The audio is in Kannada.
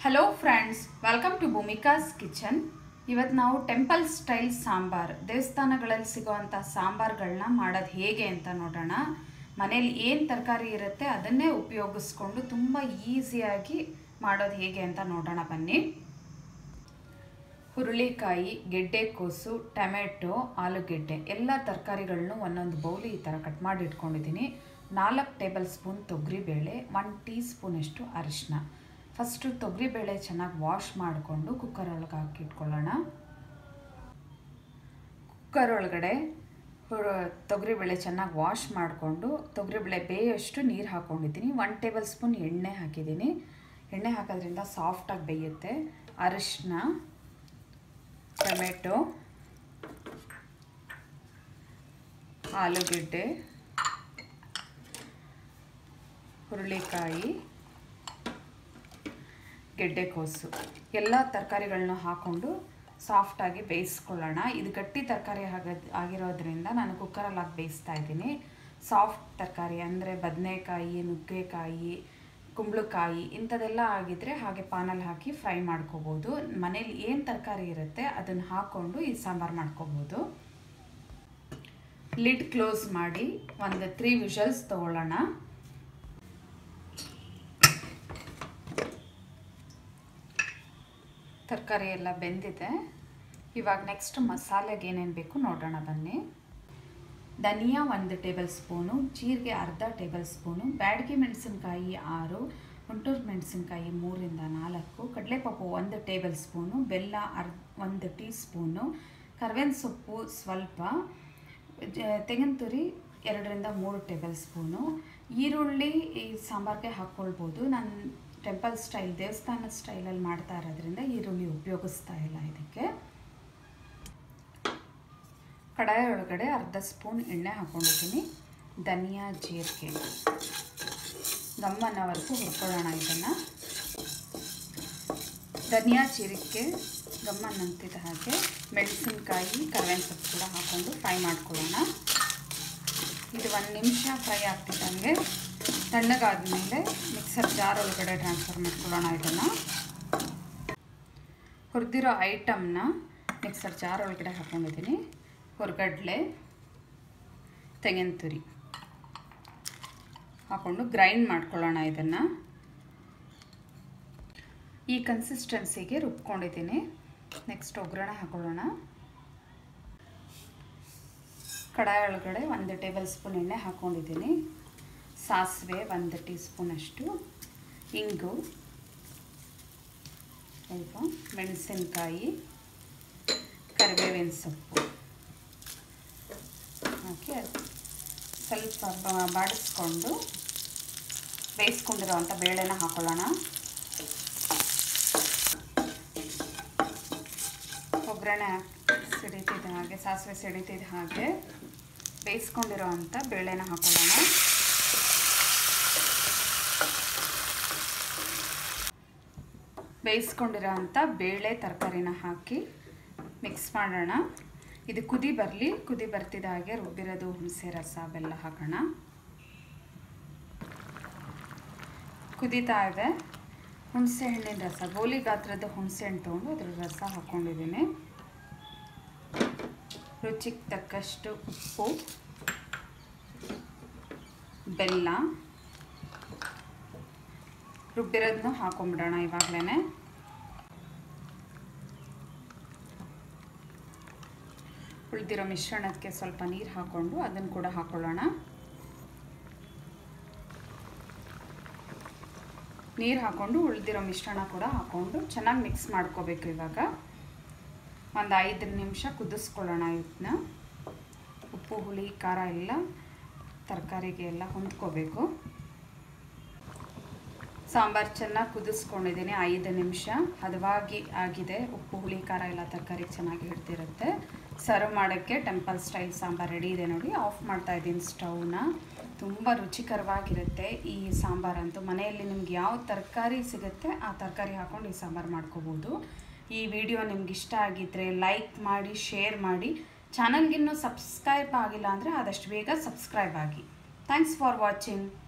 hello friends welcome to Bhoomika's kitchen ಇವತ್ತು ನಾವು ಟೆಂಪಲ್ ಸ್ಟೈಲ್ ಸಾಂಬಾರ್ ದೇವಸ್ಥಾನಗಳಲ್ಲಿ ಸಿಗೋವಂಥ ಸಾಂಬಾರ್ಗಳನ್ನ ಮಾಡೋದು ಹೇಗೆ ಅಂತ ನೋಡೋಣ ಮನೇಲಿ ಏನು ತರಕಾರಿ ಇರುತ್ತೆ ಅದನ್ನೇ ಉಪಯೋಗಿಸ್ಕೊಂಡು ತುಂಬ ಈಸಿಯಾಗಿ ಮಾಡೋದು ಹೇಗೆ ಅಂತ ನೋಡೋಣ ಬನ್ನಿ ಹುರುಳಿಕಾಯಿ ಗೆಡ್ಡೆಕೋಸು ಟೊಮೆಟೊ ಆಲೂಗೆಡ್ಡೆ ಎಲ್ಲ ತರಕಾರಿಗಳನ್ನೂ ಒಂದೊಂದು ಬೌಲಿ ಈ ಥರ ಕಟ್ ಮಾಡಿ ಇಟ್ಕೊಂಡಿದ್ದೀನಿ ನಾಲ್ಕು ಟೇಬಲ್ ಸ್ಪೂನ್ ತೊಗರಿಬೇಳೆ ಒನ್ ಟೀ ಸ್ಪೂನಷ್ಟು ಅರಿಶಿನ ಫಸ್ಟು ತೊಗರಿಬೇಳೆ ಚೆನ್ನಾಗಿ ವಾಶ್ ಮಾಡಿಕೊಂಡು ಕುಕ್ಕರ್ ಒಳಗೆ ಹಾಕಿ ಇಟ್ಕೊಳ್ಳೋಣ ಕುಕ್ಕರ್ ಒಳಗಡೆ ತೊಗರಿಬೇಳೆ ಚೆನ್ನಾಗಿ ವಾಶ್ ಮಾಡಿಕೊಂಡು ತೊಗರಿಬೇಳೆ ಬೇಯಷ್ಟು ನೀರು ಹಾಕ್ಕೊಂಡಿದ್ದೀನಿ ಒನ್ ಟೇಬಲ್ ಸ್ಪೂನ್ ಎಣ್ಣೆ ಹಾಕಿದ್ದೀನಿ ಎಣ್ಣೆ ಹಾಕೋದ್ರಿಂದ ಸಾಫ್ಟಾಗಿ ಬೇಯುತ್ತೆ ಅರಿಶಿನ ಟೊಮೆಟೊ ಆಲೂಗೆಡ್ಡೆ ಹುರುಳಿಕಾಯಿ ಗೆಡ್ಡೆಕೋಸು ಎಲ್ಲ ತರಕಾರಿಗಳನ್ನ ಹಾಕ್ಕೊಂಡು ಸಾಫ್ಟಾಗಿ ಬೇಯಿಸ್ಕೊಳ್ಳೋಣ ಇದು ಗಟ್ಟಿ ತರಕಾರಿ ಆಗೋದ್ ಆಗಿರೋದ್ರಿಂದ ನಾನು ಕುಕ್ಕರಲ್ಲಿ ಹಾಕಿ ಬೇಯಿಸ್ತಾ ಇದ್ದೀನಿ ಸಾಫ್ಟ್ ತರಕಾರಿ ಅಂದರೆ ಬದನೆಕಾಯಿ ನುಗ್ಗೆಕಾಯಿ ಕುಂಬಳಕಾಯಿ ಇಂಥದ್ದೆಲ್ಲ ಆಗಿದ್ರೆ ಹಾಗೆ ಪಾನಲ್ಲಿ ಹಾಕಿ ಫ್ರೈ ಮಾಡ್ಕೋಬೋದು ಮನೇಲಿ ಏನು ತರಕಾರಿ ಇರುತ್ತೆ ಅದನ್ನು ಹಾಕ್ಕೊಂಡು ಈ ಸಾಂಬಾರು ಮಾಡ್ಕೋಬೋದು ಲಿಡ್ ಕ್ಲೋಸ್ ಮಾಡಿ ಒಂದು ತ್ರೀ ವಿಷಲ್ಸ್ ತೊಗೊಳ್ಳೋಣ ತರಕಾರಿ ಎಲ್ಲ ಬೆಂದಿದೆ ಇವಾಗ ನೆಕ್ಸ್ಟ್ ಮಸಾಲೆಗೆ ಏನೇನು ಬೇಕು ನೋಡೋಣ ಬನ್ನಿ ಧನಿಯಾ ಒಂದು ಟೇಬಲ್ ಸ್ಪೂನು ಜೀರಿಗೆ ಅರ್ಧ ಟೇಬಲ್ ಸ್ಪೂನು ಬ್ಯಾಡಗಿ ಮೆಣಸಿನ್ಕಾಯಿ ಆರು ಗುಂಟೂರು ಮೆಣಸಿನ್ಕಾಯಿ ಮೂರಿಂದ ನಾಲ್ಕು ಕಡಲೆಪಪ್ಪು ಒಂದು ಟೇಬಲ್ ಸ್ಪೂನು ಬೆಲ್ಲ ಅರ್ಧ ಒಂದು ಟೀ ಸ್ಪೂನು ಕರ್ಬೇವಿನ ಸೊಪ್ಪು ಸ್ವಲ್ಪ ತೆಂಗಿನ ತುರಿ ಎರಡರಿಂದ ಮೂರು ಟೇಬಲ್ ಸ್ಪೂನು ಈರುಳ್ಳಿ ಈ ಸಾಂಬಾರಿಗೆ ಹಾಕ್ಕೊಳ್ಬೋದು ನಾನು ಟೆಂಪಲ್ ಸ್ಟೈಲ್ ದೇವಸ್ಥಾನದ ಸ್ಟೈಲಲ್ಲಿ ಮಾಡ್ತಾ ಇರೋದ್ರಿಂದ ಈರುಳ್ಳಿ ಉಪಯೋಗಿಸ್ತಾ ಇಲ್ಲ ಇದಕ್ಕೆ ಕಡಾಯಿ ಒಳಗಡೆ ಅರ್ಧ ಸ್ಪೂನ್ ಎಣ್ಣೆ ಹಾಕ್ಕೊಂಡಿದ್ದೀನಿ ಧನಿಯಾ ಜೀರಿಗೆ ಗಮ್ಮನವರೆಗೂ ಹುರ್ಕೊಳ್ಳೋಣ ಇದನ್ನು ಧನಿಯಾ ಜೀರಿಗೆ ಗಮ್ಮನ್ ಅಂತಿದ್ದ ಹಾಗೆ ಮೆಣಸಿನ್ಕಾಯಿ ಕರ್ಬೇವಿನ ಸೊಪ್ಪು ಕೂಡ ಹಾಕ್ಕೊಂಡು ಫ್ರೈ ಮಾಡ್ಕೊಳ್ಳೋಣ ಇದು ಒಂದು ನಿಮಿಷ ಫ್ರೈ ಆಗ್ತಿದ್ದಂಗೆ ತಣ್ಣಗಾದ್ಮೇಲೆ ಮಿಕ್ಸರ್ ಜಾರ್ ಒಳಗಡೆ ಟ್ರಾನ್ಸ್ಫರ್ ಮಾಡ್ಕೊಳ್ಳೋಣ ಇದನ್ನು ಹುರಿದಿರೋ ಐಟಮ್ನ ಮಿಕ್ಸರ್ ಜಾರ್ ಒಳಗಡೆ ಹಾಕ್ಕೊಂಡಿದ್ದೀನಿ ಹೊರಗಡ್ಲೆ ತೆಂಗಿನ ತುರಿ ಹಾಕ್ಕೊಂಡು ಗ್ರೈಂಡ್ ಮಾಡ್ಕೊಳ್ಳೋಣ ಇದನ್ನು ಈ ಕನ್ಸಿಸ್ಟೆನ್ಸಿಗೆ ರುಬ್ಕೊಂಡಿದ್ದೀನಿ ನೆಕ್ಸ್ಟ್ ಒಗ್ಗರಣೆ ಹಾಕೊಳ್ಳೋಣ ಕಡಾಯಿ ಒಳಗಡೆ ಒಂದು ಟೇಬಲ್ ಸ್ಪೂನ್ ಎಣ್ಣೆ ಹಾಕ್ಕೊಂಡಿದ್ದೀನಿ ಸಾಸಿವೆ ಒಂದು ಟೀ ಸ್ಪೂನಷ್ಟು ಇಂಗು ಸ್ವಲ್ಪ ಮೆಣಸಿನ್ಕಾಯಿ ಕರಿಬೇವಿನ ಸೊಪ್ಪು ಹಾಕಿ ಸ್ವಲ್ಪ ಬಾಡಿಸ್ಕೊಂಡು ಬೇಯಿಸ್ಕೊಂಡಿರೋವಂಥ ಬೇಳೆನ ಹಾಕೊಳ್ಳೋಣ ಒಗ್ಗರಣೆ ಸಿಡಿತಿದ್ದ ಹಾಗೆ ಸಾಸಿವೆ ಸಿಡಿತಿದ್ದ ಹಾಗೆ ಬೇಯಿಸ್ಕೊಂಡಿರೋ ಅಂಥ ಬೇಳೆನ ಹಾಕೊಳ್ಳೋಣ ಬೇಯಿಸ್ಕೊಂಡಿರೋ ಅಂಥ ಬೇಳೆ ತರಕಾರಿನ ಹಾಕಿ ಮಿಕ್ಸ್ ಮಾಡೋಣ ಇದು ಕುದಿ ಬರಲಿ ಕುದಿ ಬರ್ತಿದ್ದ ಹಾಗೆ ರುಬ್ಬಿರೋದು ಹುಣಸೆ ರಸ ಬೆಲ್ಲ ಹಾಕೋಣ ಕುದೀತಾ ಇದೆ ಹುಣಸೆ ಹಣ್ಣಿನ ರಸ ಗೋಲಿ ಗಾತ್ರದ ಹುಣಸೆ ಹಣ್ಣು ತೊಗೊಂಡು ಅದ್ರ ರಸ ಹಾಕ್ಕೊಂಡಿದ್ದೀನಿ ರುಚಿಗೆ ತಕ್ಕಷ್ಟು ಉಪ್ಪು ಬೆಲ್ಲ ರುಬ್ಬಿರೋದನ್ನು ಹಾಕೊಂಬಿಡೋಣ ಇವಾಗಲೇ ಉಳಿದಿರೋ ಮಿಶ್ರಣಕ್ಕೆ ಸ್ವಲ್ಪ ನೀರು ಹಾಕ್ಕೊಂಡು ಅದನ್ನು ಕೂಡ ಹಾಕ್ಕೊಳ್ಳೋಣ ನೀರು ಹಾಕ್ಕೊಂಡು ಉಳಿದಿರೋ ಮಿಶ್ರಣ ಕೂಡ ಹಾಕ್ಕೊಂಡು ಚೆನ್ನಾಗಿ ಮಿಕ್ಸ್ ಮಾಡ್ಕೋಬೇಕು ಇವಾಗ ಒಂದು ಐದು ನಿಮಿಷ ಕುದಿಸ್ಕೊಳ್ಳೋಣ ಇದನ್ನ ಉಪ್ಪು ಹುಳಿ ಖಾರ ಎಲ್ಲ ತರಕಾರಿಗೆ ಎಲ್ಲ ಹೊಂದ್ಕೋಬೇಕು ಸಾಂಬಾರು ಚೆನ್ನಾಗಿ ಕುದಿಸ್ಕೊಂಡಿದ್ದೀನಿ ಐದು ನಿಮಿಷ ಹದವಾಗಿ ಆಗಿದೆ ಉಪ್ಪು ಹುಳಿ ಖಾರ ಎಲ್ಲ ತರಕಾರಿಗೆ ಚೆನ್ನಾಗಿ ಹಿಡ್ದಿರುತ್ತೆ ಸರ್ವ್ ಮಾಡೋಕ್ಕೆ ಟೆಂಪಲ್ ಸ್ಟೈಲ್ ಸಾಂಬಾರು ರೆಡಿ ಇದೆ ನೋಡಿ ಆಫ್ ಮಾಡ್ತಾ ಇದ್ದೀನಿ ಸ್ಟವ್ನ ತುಂಬ ರುಚಿಕರವಾಗಿರುತ್ತೆ ಈ ಸಾಂಬಾರಂತೂ ಮನೆಯಲ್ಲಿ ನಿಮ್ಗೆ ಯಾವ ತರಕಾರಿ ಸಿಗುತ್ತೆ ಆ ತರಕಾರಿ ಹಾಕ್ಕೊಂಡು ಈ ಸಾಂಬಾರು ಮಾಡ್ಕೋಬೋದು ಈ ವಿಡಿಯೋ ನಿಮ್ಗೆ ಇಷ್ಟ ಆಗಿದ್ದರೆ ಲೈಕ್ ಮಾಡಿ ಶೇರ್ ಮಾಡಿ ಚಾನಲ್ಗಿನ್ನೂ ಸಬ್ಸ್ಕ್ರೈಬ್ ಆಗಿಲ್ಲ ಅಂದರೆ ಆದಷ್ಟು ಬೇಗ ಸಬ್ಸ್ಕ್ರೈಬ್ ಆಗಿ ಥ್ಯಾಂಕ್ಸ್ ಫಾರ್ ವಾಚಿಂಗ್